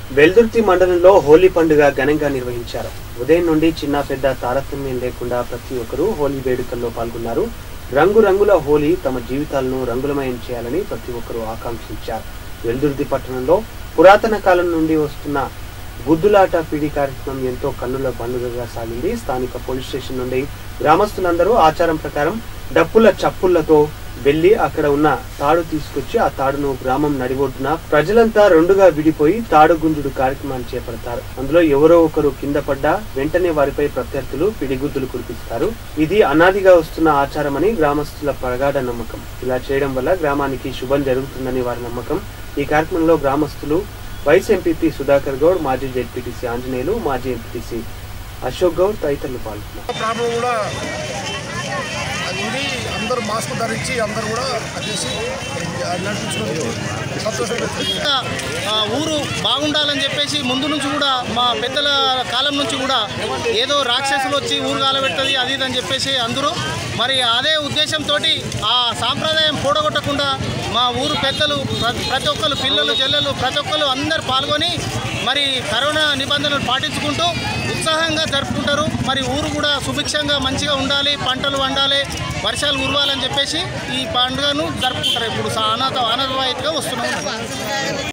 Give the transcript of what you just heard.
వెల్దుర్తి మండలంలో హోలీ పండుగ ఘనంగా నిర్వహించారు ఉదయం నుండి చిన్న పెద్ద తారతమ్యం లేకుండా ప్రతి ఒక్కరూ హోలీ వేడుకల్లో పాల్గొన్నారు రంగురంగుల హోలీ తమ జీవితాలను రంగులమయం చేయాలని ప్రతి ఒక్కరూ ఆకాంక్షించారు వెల్దుర్తి పట్టణంలో పురాతన కాలం నుండి వస్తున్న గుద్దులాట పిడి కార్యక్రమం ఎంతో కన్నుల పండుగగా సాగింది స్థానిక పోలీస్ స్టేషన్ నుండి గ్రామస్తులందరూ ఆచారం ప్రకారం డప్పుల చప్పుళ్లతో వెళ్లి అక్కడ ఉన్న తాడు తీసుకొచ్చి ఆ తాడును గ్రామం నడిబొడ్డున ప్రజలంతా రెండుగా విడిపోయి తాడు గుంజుడు కార్యక్రమాన్ని చేపడతారు అందులో ఎవరో ఒకరు కింద పడ్డా వెంటనే వారిపై ప్రత్యర్థులు పిడిగుద్దులు కురిపిస్తారు ఇది అనాదిగా వస్తున్న ఆచారమని గ్రామస్తుల ప్రగాఢ నమ్మకం ఇలా చేయడం వల్ల గ్రామానికి శుభం జరుగుతుందని వారి నమ్మకం ఈ కార్యక్రమంలో గ్రామస్తులు వైస్ ఎంపీపీ సుధాకర్ గౌడ్ మాజీ జెడ్పీటీసీ ఆంజనేయులు మాజీ ఎంపీటీసీ అశోక్ గౌడ్ తదితరులు పాల్గొన్నారు ప్రాబ్లం కూడా అది ఉంది అందరూ మాస్క్ ధరించి అందరూ కూడా అది చేసి అది నడిపించుకొని సంతోషంగా ఆ ఊరు బాగుండాలని చెప్పేసి ముందు నుంచి కూడా మా పెద్దల కాలం నుంచి కూడా ఏదో రాక్షసులు వచ్చి ఊరు కాలబెడుతుంది అది ఇది అని చెప్పేసి అందరూ మరి అదే ఉద్దేశంతో ఆ సాంప్రదాయం కూడగొట్టకుండా మా ఊరు పెద్దలు ప్ర- ప్రతి ఒక్కరు పిల్లలు చెల్లెలు ప్రతి ఒక్కరు అందరు పాల్గొని మరి కరోనా నిబంధనలు పాటించుకుంటూ ఉత్సాహంగా జరుపుకుంటారు మరి ఊరు కూడా సుభిక్షంగా మంచిగా ఉండాలి పంటలు వండాలి వర్షాలు కురవాలని చెప్పేసి ఈ పండుగను జరుపుకుంటారు ఇప్పుడు ఆనంద ఆనందవాయితీగా వస్తున్నాం